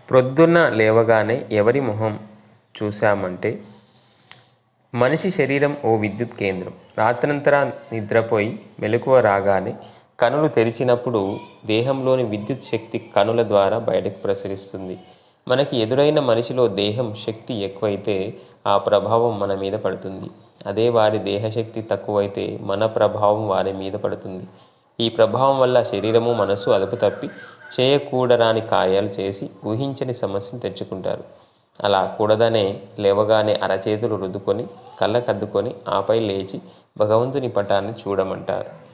ప్రొద్దున్న లేవగానే ఎవరి మొహం చూశామంటే మనిషి శరీరం ఓ విద్యుత్ కేంద్రం రాత్రంతరా నిద్రపోయి మెలకువ రాగానే కనులు తెరిచినప్పుడు దేహంలోని విద్యుత్ శక్తి కనుల ద్వారా బయటకు ప్రసరిస్తుంది మనకి ఎదురైన మనిషిలో దేహం శక్తి ఎక్కువైతే ఆ ప్రభావం మన మీద పడుతుంది అదే వారి దేహశక్తి తక్కువైతే మన ప్రభావం వారి మీద పడుతుంది ఈ ప్రభావం వల్ల శరీరము మనసు అదుపు తప్పి చేయకూడరాని కార్యాలు చేసి ఊహించని సమస్యను తెచ్చుకుంటారు అలా కూడదనే లేవగానే అరచేతులు రుద్దుకొని కళ్ళకద్దుకొని ఆపై లేచి భగవంతుని పటాన్ని చూడమంటారు